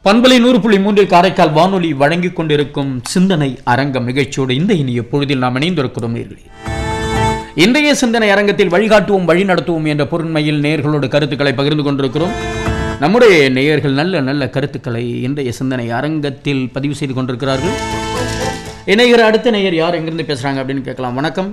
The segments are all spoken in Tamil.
பண்பலை நூறு புள்ளி மூன்றில் காரைக்கால் வானொலி வழங்கிக் கொண்டிருக்கும் சிந்தனை அரங்கம் நிகழ்ச்சியோடு இந்த இனிய பொழுதில் நாம் இணைந்திருக்கிறோம் நேர்களே இன்றைய சிந்தனை அரங்கத்தில் வழிகாட்டுவோம் வழி நடத்துவோம் என்ற பொருண்மையில் நேயர்களோடு கருத்துக்களை பகிர்ந்து கொண்டிருக்கிறோம் நம்முடைய நேயர்கள் நல்ல நல்ல கருத்துக்களை இன்றைய சிந்தனை அரங்கத்தில் பதிவு செய்து கொண்டிருக்கிறார்கள் இணைகிற அடுத்த நேயர் யார் எங்கிருந்து பேசுறாங்க அப்படின்னு கேட்கலாம் வணக்கம்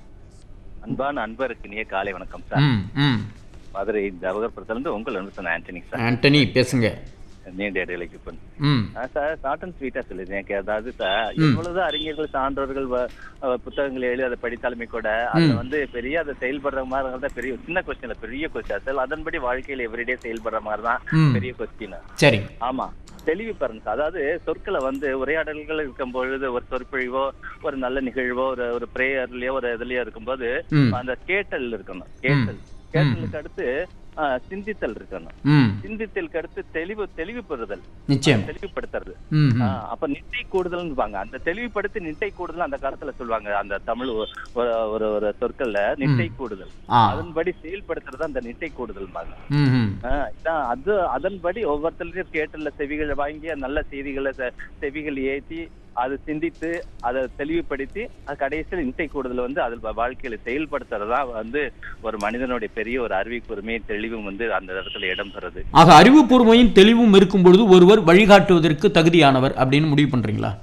அன்பான அன்பருக்கு இனிய காலை வணக்கம் சார் ம் ம் மதுரை ஜவஹர்புரத்துல இருந்து உங்கள் அனுசன் ஆண்டனி சார் ஆண்டனி பேசுங்க நீண்ட இடைவெளிக்கு பின் ம் ஆ, சார் ஷார்ட் அண்ட் ஸ்வீட்டா சொல்லிடுறேன் எனக்கு அதாவது சார் எவ்வளவுதான் அறிஞர்கள் சான்றோர்கள் வ- அஹ், புத்தகங்களை எழுதி அதை படித்தாலுமே கூட அதுல வந்து பெரிய அதை செயல்படுற மாதிரி தான் பெரிய சின்ன கொஸ்டின் இல்ல பெரிய கொஸ்டின் சார் அதன்படி வாழ்க்கையில எவ்ரிடே செயல்படுற மாதிரி தான் ம். பெரிய கொஸ்டின் சரி ஆமா தெளிவு பாருங்க சார். அதாவது சொற்களை வந்து உரையாடல்கள் இருக்கும் பொழுது ஒரு சொற்பொழிவோ ஒரு நல்ல நிகழ்வோ ஒரு ஒரு பிரேயர்லயோ ஒரு இதுலயோ இருக்கும்போது ம் அந்த கேட்டல் இருக்கணும் கேட்டல் கேட்டலுக்கு அடுத்து ஆ, சிந்தித்தல் இருக்கணும் ம் சிந்தித்தலுக்கு அடுத்து தெளிவு தெளிவு பெறுதல் நிச்சயம் தெளிவுபடுத்துறது ம் ம். ஆ, அப்ப நிட்டை கூடுதல்பாங்க அந்த தெளிவுபடுத்தி நிட்டை கூடுதல் அந்த காலத்துல சொல்லுவாங்க அந்த தமிழ் ஒ- ஒரு ஒரு ஒரு சொற்கள்ல நிட்டை கூடுதல் ஆ அதன்படி செயல்படுத்துறது அந்த நிட்டை கூடுதல்பாங்க ம் ம் ஆஹ் இதான் அது அதன்படி ஒவ்வொருத்தரையும் கேட்டுள்ள செவிகளை வாங்கி நல்ல செய்திகளை செ- செவிகள் ஏத்தி அதை சிந்தித்து அதை தெளிவுபடுத்தி அது கடைசியில் இன்றை கூடுதல் வந்து அதில் வா- வாழ்க்கையில செயல்படுத்துறதா வந்து ஒரு மனிதனுடைய பெரிய ஒரு அறிவிப்புரிமை தெளிவும் வந்து அந்த இடத்துல இடம் பெறுது ஆக அறிவுபூர்வமையும் தெளிவும் இருக்கும் பொழுது ஒருவர் வழிகாட்டுவதற்கு தகுதியானவர் அப்படின்னு முடிவு பண்றீங்களா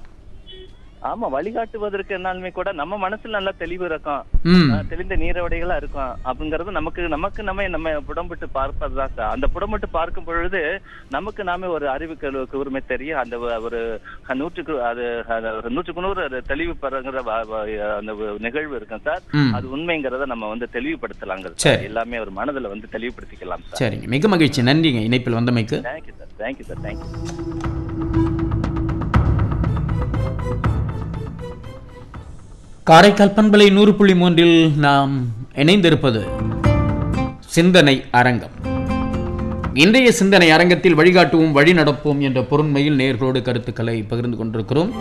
ஆமா வழிகாட்டுவதற்கு என்னாலுமே கூட நம்ம மனசுல நல்ல தெளிவு இருக்கும் ம் ஆஹ் தெளிந்த நீரவடைகளா இருக்கும் அப்படிங்கறது நமக்கு நமக்கு நம்ம நம்ம புடம்பட்டு பார்ப்பதுதான் சார் அந்த புடம்பட்டு பார்க்கும் பொழுது நமக்கு நாமே ஒரு அறிவு கரு- கூர்மை தெரியும் அந்த வ- ஒரு நூற்றுக்கு அது அது ஒரு நூற்றுக்கு நூறு அது தெளிவு பெறுங்கிற வ- வ- அந்த ஒரு நிகழ்வு இருக்கும் சார் ம் அது உண்மைங்கிறத நம்ம வந்து தெளிவுபடுத்தலாங்க சரி. சார் எல்லாமே ஒரு மனதுல வந்து தெளிவுபடுத்திக்கலாம் சார் சரிங்க மிக மகிழ்ச்சி நன்றிங்க இணைப்பில் வந்தமைக்கு thank you sir thank you sir thank you Karaikal பண்பலை நூறு புள்ளி மூன்றில் நாம் இணைந்திருப்பது சிந்தனை அரங்கம் இன்றைய சிந்தனை அரங்கத்தில் வழிகாட்டுவோம் வழி நடப்போம் என்ற பொருண்மையில் நேர்களோடு கருத்துக்களை பகிர்ந்து கொண்டிருக்கிறோம்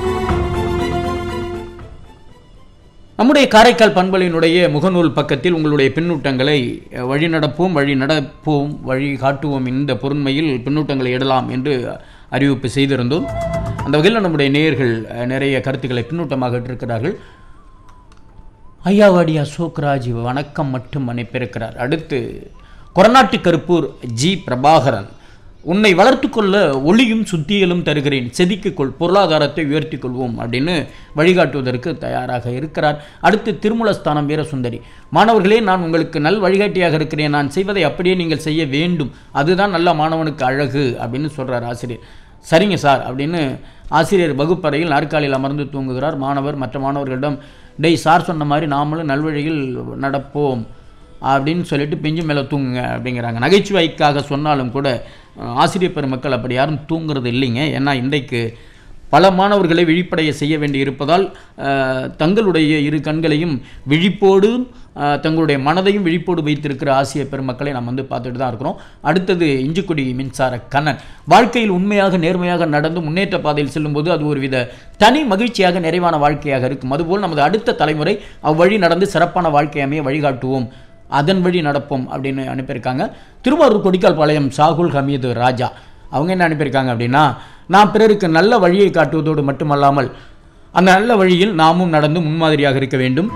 நம்முடைய காரைக்கால் பண்பலையினுடைய முகநூல் பக்கத்தில் உங்களுடைய பின்னூட்டங்களை அஹ், வழி நடப்போம் வழி நடப்போம் வழி காட்டுவோம் இந்த பொருண்மையில் பின்னூட்டங்களை இடலாம் என்று அறிவிப்பு செய்திருந்தோம் அந்த வகையில் நம்முடைய நேயர்கள் அஹ், நிறைய கருத்துக்களை பின்னூட்டமாக இட்டிருக்கிறார்கள் ஐயாவாடி அசோக்ராஜ் வணக்கம் மட்டும் அனுப்பியிருக்கிறார் அடுத்து கொரநாட்டு கருப்பூர் ஜி பிரபாகரன் உன்னை வளர்த்துக்கொள்ள ஒளியும் சுத்தியலும் தருகிறேன் செதுக்கிக்கொள் பொருளாதாரத்தை உயர்த்திக் கொள்வோம் அப்படின்னு வழிகாட்டுவதற்கு தயாராக இருக்கிறார் அடுத்து திருமூலஸ்தானம் வீரசுந்தரி மாணவர்களே நான் உங்களுக்கு நல் வழிகாட்டியாக இருக்கிறேன் நான் செய்வதை அப்படியே நீங்கள் செய்ய வேண்டும் அதுதான் நல்ல மாணவனுக்கு அழகு அப்படின்னு சொல்றார் ஆசிரியர் சரிங்க சார் அப்படின்னு ஆசிரியர் வகுப்பறையில் நாற்காலியில் அமர்ந்து தூங்குகிறார் மாணவர் மற்ற மாணவர்களிடம் டேய் சார் சொன்ன மாதிரி நாமளும் நல்வழியில் நடப்போம் அப்படின்னு சொல்லிட்டு பெஞ்சு மேலே தூங்குங்க அப்படிங்கிறாங்க நகைச்சுவைக்காக சொன்னாலும் கூட அஹ், ஆசிரியர் பெருமக்கள் அப்படி யாரும் தூங்குறது இல்லைங்க ஏன்னா இன்றைக்கு பல மாணவர்களை விழிப்படைய செய்ய வேண்டி இருப்பதால் அஹ், தங்களுடைய இரு கண்களையும் விழிப்போடு அஹ், தங்களுடைய மனதையும் விழிப்போடு வைத்திருக்கிற ஆசிரியர் பெருமக்களை நாம் வந்து பார்த்துட்டு தான் இருக்கிறோம் அடுத்தது இஞ்சிக்குடி மின்சார கண்ணன் வாழ்க்கையில் உண்மையாக நேர்மையாக நடந்து முன்னேற்ற பாதையில் செல்லும்போது அது ஒருவித தனி மகிழ்ச்சியாக நிறைவான வாழ்க்கையாக இருக்கும் அதுபோல் நமது அடுத்த தலைமுறை அவ்வழி நடந்து சிறப்பான வாழ்க்கை அமைய வழிகாட்டுவோம் அதன் வழி நடப்போம் அப்படின்னு அனுப்பியிருக்காங்க திருவாரூர் கொடிக்கால் பாளையம் சாகுல் ஹமீது ராஜா அவங்க என்ன அனுப்பியிருக்காங்க அப்படின்னா நான் பிறருக்கு நல்ல வழியை காட்டுவதோடு மட்டுமல்லாமல் அந்த நல்ல வழியில் நாமும் நடந்து முன்மாதிரியாக இருக்க வேண்டும்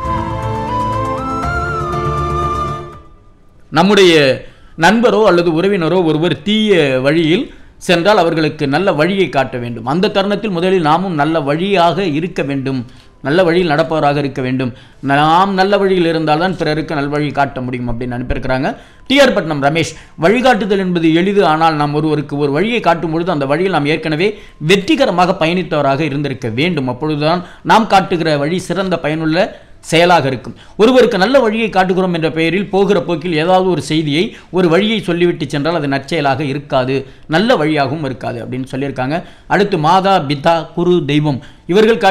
நம்முடைய நண்பரோ அல்லது உறவினரோ ஒருவர் தீய வழியில் சென்றால் அவர்களுக்கு நல்ல வழியை காட்ட வேண்டும் அந்த தருணத்தில் முதலில் நாமும் நல்ல வழியாக இருக்க வேண்டும் நல்ல வழியில் நடப்பவராக இருக்க வேண்டும் நாம் நல்ல வழியில் இருந்தால்தான் பிறருக்கு நல்வழி காட்ட முடியும் அப்படின்னு அனுப்பியிருக்கிறாங்க டிஆர் பட்னம் ரமேஷ் வழிகாட்டுதல் என்பது எளிது ஆனால் நாம் ஒருவருக்கு ஒரு வழியை காட்டும் பொழுது அந்த வழியில் நாம் ஏற்கனவே வெற்றிகரமாக பயணித்தவராக இருந்திருக்க வேண்டும் அப்பொழுதுதான் நாம் காட்டுகிற வழி சிறந்த பயனுள்ள செயலாக இருக்கும் ஒருவருக்கு நல்ல வழியை காட்டுகிறோம் என்ற பெயரில் போகிற போக்கில் ஏதாவது ஒரு செய்தியை ஒரு வழியை சொல்லிவிட்டு சென்றால் அது நற்செயலாக இருக்காது நல்ல வழியாகவும் இருக்காது அப்படின்னு சொல்லியிருக்காங்க அடுத்து மாதா பிதா குரு தெய்வம் இவர்கள் காட்டிய